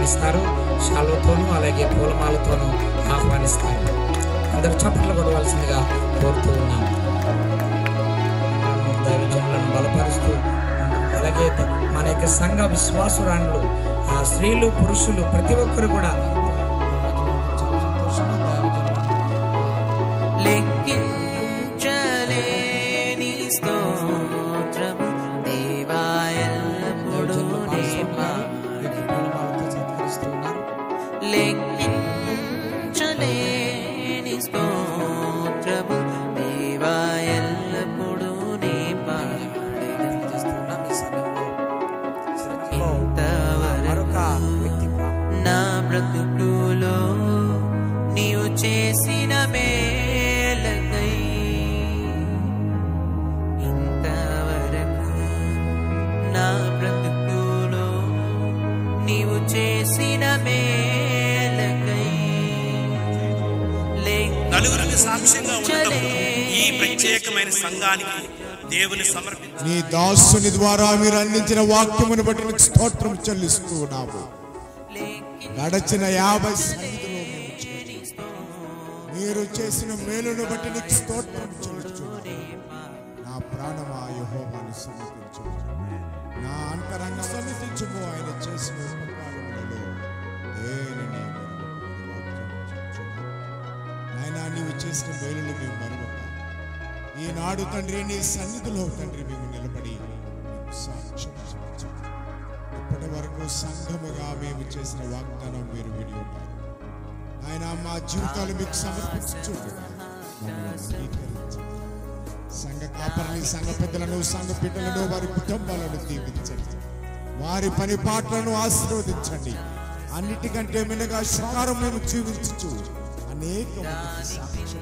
ఆహ్వానిస్తారు శాలువతోనూ అలాగే పూలమాలతోనూ ఆహ్వానిస్తారు అందరు చప్పట్లు కొడవలసిందిగా కోరుతూ ఉన్నాం మనము దైవజనులను బలపరుస్తూ అలాగే మన యొక్క సంఘ విశ్వాసురాణులు ఆ స్త్రీలు పురుషులు ప్రతి ఒక్కరు కూడా చాలా సంతోషంగా దైవజనులను లెక్కించలేని స్తోత్రము దేవా ఎల్లప్పుడూ నీ లెక్కించలేని స్తోత్రము దేవా ఎల్లప్పుడూ నీ నా బ్రతుకులో నీవు చేసిన మేలకై ఇంతవరకు నా బ్రతుకులో నీవు చేసిన మేలకై నలుగురికి సాక్ష్యంగా ఉండటం ఈ ప్రత్యేకమైన సంఘానికి దేవుని సమర్పించ నీ దాసుని ద్వారా మీరు అందించిన వాక్యమును బట్టి నీకు స్తోత్రం చెల్లిస్తూ ఉన్నాము గడచిన యాభై సన్నిధిలో మేము చేరుతున్నాము. మీరు చేసిన మేలును బట్టి నీకు స్తోత్రం చెల్లిస్తున్నాము నా ప్రాణమా యెహోవాను సన్నిధించు నా అంతరంగ సన్నిధించుము ఆయన చేసిన ఉపకారములలో దేనిని మరువకు వాక్యం చెప్పుచున్నాము. నాయనా నీవు చేసిన మేలులు మేము మరువక ఈనాడు తండ్రి నీ సన్నిధిలో తండ్రి మేము నిలబడి నీకు సాక్ష్యం చెప్పుచున్నాము. ఇప్పటి వరకు సంఘముగా మేము చేసిన వాగ్దానం మీరు విని ఉన్నారు ఆయన మా జీవితాలు మీకు సమర్పించుచుండగా మమ్మల్ని అంగీకరించండి సంఘ కాపరిని సంఘ పెద్దలను సంఘ బిడ్డలను వారి కుటుంబాలను దీవించండి వారి పని పాటలను ఆశీర్వదించండి అన్నిటికంటే మిన్నగా శుకారం మేము జీవించచ్చు అనేక మందికి సాక్ష్యం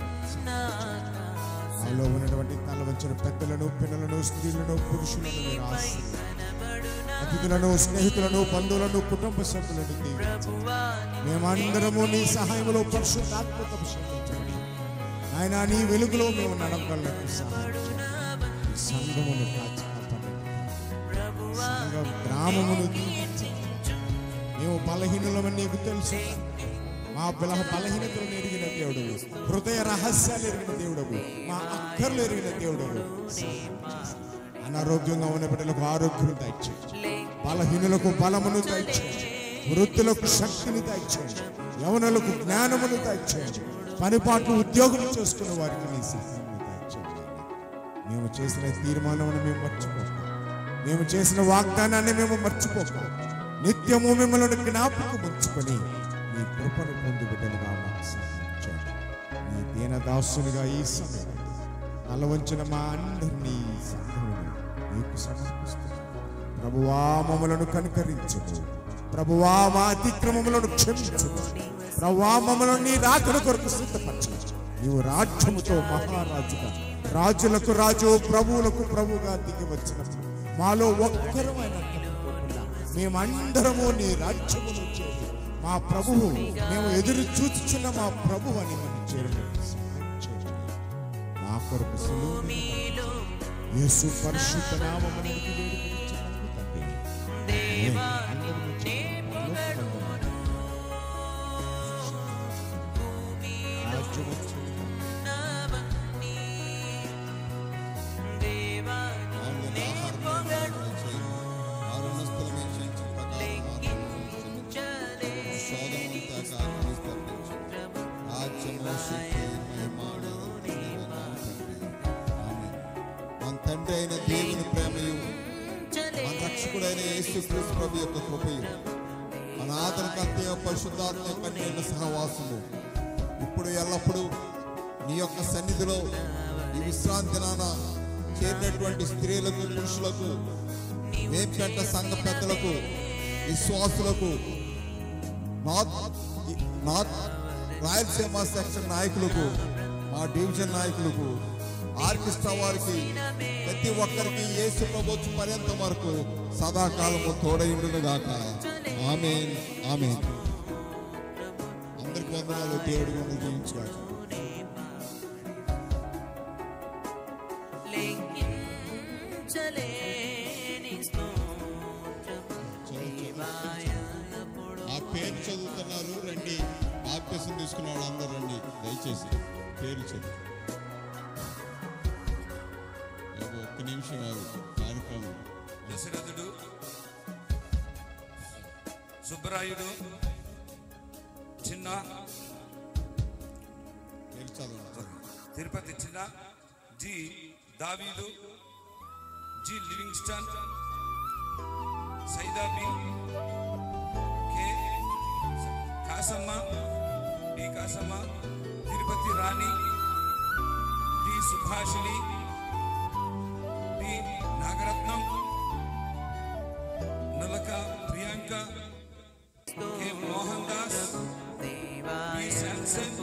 నాలో ఉన్నటువంటి తల వచ్చిన పెద్దలను పిల్లలను స్త్రీలను పురుషులను మీరు ఆశీర్వదించండి. అతిథులను స్నేహితులను బంధువులను కుటుంబ సభ్యులను దీవించండి మేమందరము నీ సహాయంలో పరిశుద్ధాత్మక అభిషేకించండి ఆయన నీ వెలుగులో మేము నడవగలకు సహాయం చేయండి. ఈ సంఘమును కాచి కాపాడండి సంఘ గ్రామమును దీవించండి మేము బలహీనులమని నీకు తెలుసు మా బలహ బలహీనతలను ఎరిగిన దేవుడు హృదయ రహస్యాలు ఎరిగిన దేవుడు మా అక్కర్లు ఎరిగిన దేవుడు అనారోగ్యంగా ఉన్న బిడ్డలకు ఆరోగ్యం దయచేయండి బలహీనులకు బలమును దయచేయండి వృద్ధులకు శక్తిని దయచేయండి యవనులకు జ్ఞానమును దయచేయండి పనిపాట్లు ఉద్యోగం చేసుకున్న వారికి నీ సహాయాన్ని దయచేయండి మేము చేసిన తీర్మానమును మేము మర్చిపోక మేము చేసిన వాగ్దానాన్ని మేము మర్చిపోక నిత్యము మిమ్మల్ని జ్ఞాపకం ఉంచుకొని నీ కృపను పొంది బిడ్డలుగా మాకు సహాయం చేయండి నీ దీనదాసునిగా ఈ సమయం అలవంచిన మా అందరినీ ఈ సంఘమును నీకు సమర్పిస్తున్నాను ప్రభువా మమ్మలను కనుకరించము ప్రభువా మా అతిక్రమములను క్షమించము ప్రభువా మమ్మలను నీ రాకడ కొరకు సిద్ధపరచు నీవు రాజ్యముతో మహారాజుగా రాజులకు రాజు ప్రభువులకు ప్రభుగా దిగి వచ్చినప్పుడు మాలో ఒక్కరమైన మేమందరము నీ రాజ్యమును చేరి మా ప్రభువు మేము ఎదురు చూచుచున్న మా ప్రభు అని మనం చేరినట్టు సహాయం చేయండి. మా కొరకు సులువు మీద యేసు పరిశుద్ధ నామమున అడిగి వేడుకొనుచున్నాము తండ్రి. ఆమేన్. అందరూ చెప్పండి. రాజ్యము వచ్చును. మన తండ్రి అయిన దేవుని ప్రేమయు మన రక్షకుడైన యేసు క్రీస్తు ప్రభు యొక్క కృపయు మన ఆదరకర్త పరిశుద్ధాత్మ యొక్క నీళ్ళ సహవాసము ఇప్పుడు ఎల్లప్పుడూ నీ యొక్క సన్నిధిలో ఈ విశ్రాంతి నాన చేరినటువంటి స్త్రీలకు పురుషులకు వేంపేట సంఘ పెద్దలకు విశ్వాసులకు నార్త్ నార్త్ రాయలసీమ సెక్షన్ నాయకులకు మా డివిజన్ నాయకులకు ఆర్కెస్ట్రా వారికి ప్రతి ఒక్కరికి యేసు ప్రభు పర్యంతం వరకు సదాకాలము తోడైండును గాక ఆమె ఆమె అందరికి వందనాలు దేవుడి వందలు జీవించుగాక లెక్కించలేని స్తోత్రము దేవా ఎల్లప్పుడూ తీసుకున్న వాళ్ళందరూ రండి దయచేసి పేరు చెప్పు ఏవో ఒక్క నిమిషం ఆగు. కార్యక్రమం దశరథుడు సుబ్బరాయుడు చిన్న పేరు చదవండి Tirupati Chinna G Daveedu G Livingston Saidabi K Kasamma D Kasamma Tirupati Rani D Subhashini D Nagaratnam Nalaka Priyanka K Mohan Das B Samson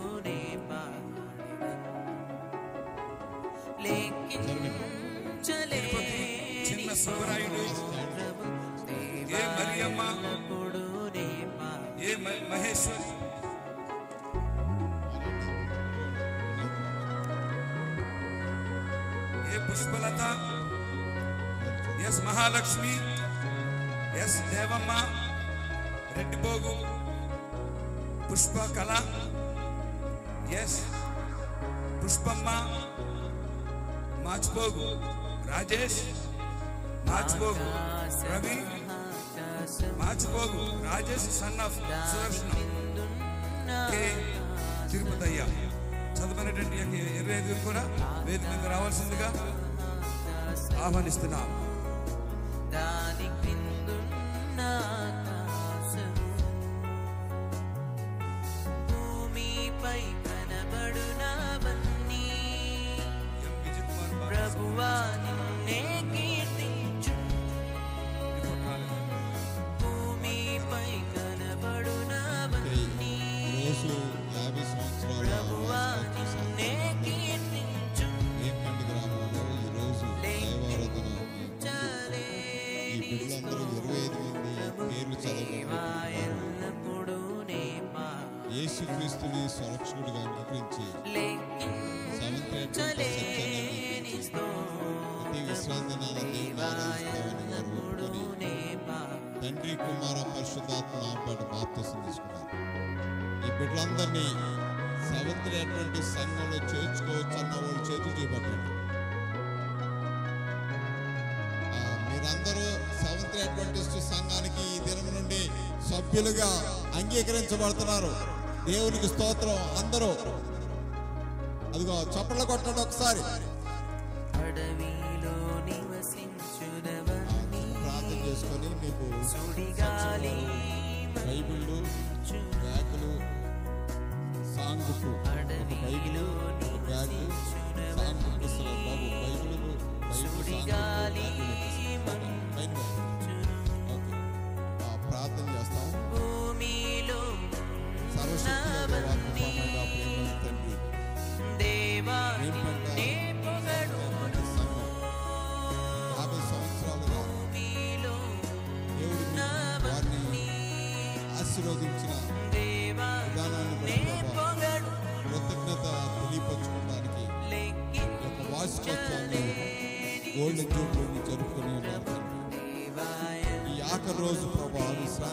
Tirupati Chinna Subbarayudu A Mariyamma A మ- Maheshwari A Pushpalatha S Mahalakshmi S Devamma Reddipogu Pushpa Kala S Pushpamma Machipogu Rajesh Machipogu Ravi Machipogu Rajesh son of Sudarshana K Tirupatayya చదువుకునేటువంటి యొక్క ఇరవై ఐదుగురు కూడా వేదిక మీద రావాల్సిందిగా ఆహ్వానిస్తున్నాం దాని క్రిందున్న ఆకాశం భూమిపై కనబడునవన్నీ ఎం విజిత్ కుమార్ బాబు ప్రభువా నిన్నే కీర్తించు భూమిపై కనబడునవన్నీ ఈరోజు యాభై సంవత్సరాల ప్రభువా వార్షికోత్సవ నిన్నే కీర్తించు వేపండి గ్రామంలో ఈరోజు దైవారాధన ఈ చలేని బిడ్డలందరూ ఇరవై ఐదు మంది పేర్లు దేవా చదవబడుతున్నారు ఎల్లప్పుడూ నే పా యేసుక్రీస్తుని సంరక్షకుడిగా అంగీకరించి లెక్కించలేని ప్రతి విశ్రాంతి నాన్న దేవుని ఆరాధిస్తామని వారు ఒప్పుకొని తండ్రి కుమార పరిశుద్ధాత్మ నామపేట బాప్తీసం తీసుకున్నారు ఈ బిడ్డలందరినీ సవంత్రి అటువంటి సంఘంలో చేర్చుకోవచ్చు అన్న వాళ్ళు చేతులు చేపట్టండి ఆ, మీరందరూ సవంత్రి అడ్వెంటిస్ట్ సంఘానికి ఈ దినం నుండి సభ్యులుగా అంగీకరించబడుతున్నారు దేవునికి స్తోత్రం అందరూ అదిగో చప్పట్లు కొట్టండి ఒకసారి అడవిలో నివసించునవన్నీ ప్రార్థన చేసుకొని మీకు సుడిగాలి బైబిళ్ళు బ్యాగులు సాంగ్ బుక్ ఒక బైబిల్ ఒక బ్యాగ్ సాంగ్ బుక్ ఇస్తున్నారు బాబు బైబిల్ బైబిల్ సాంగ్ బుక్, సుడిగాలి బ్యాగులు ఇస్తున్నారు. పైన బ్యాగ్. ఓకే. ఆ, ప్రార్థన చేస్తాం భూమిలో సర్వశక్తి వాక్యమైన ప్రేమ తండ్రి దేవా నిన్నే పొగడును సంఘం యాభై సంవత్సరాలుగా భూమిలో దేవుడు వారిని ఆశీర్వదించిన దేవా విధానాన్ని నే బట్టి ప్రభా, పొగడు కృతజ్ఞత తెలియపరచుకోవడానికి ఒక వార్షికోత్సవాన్ని గోల్డెన్ జూబ్లీని జరుపుకొని ఉన్నారు తండ్రి. దేవా ఈ ఆఖరి రోజు ప్రభా విశ్రాంతి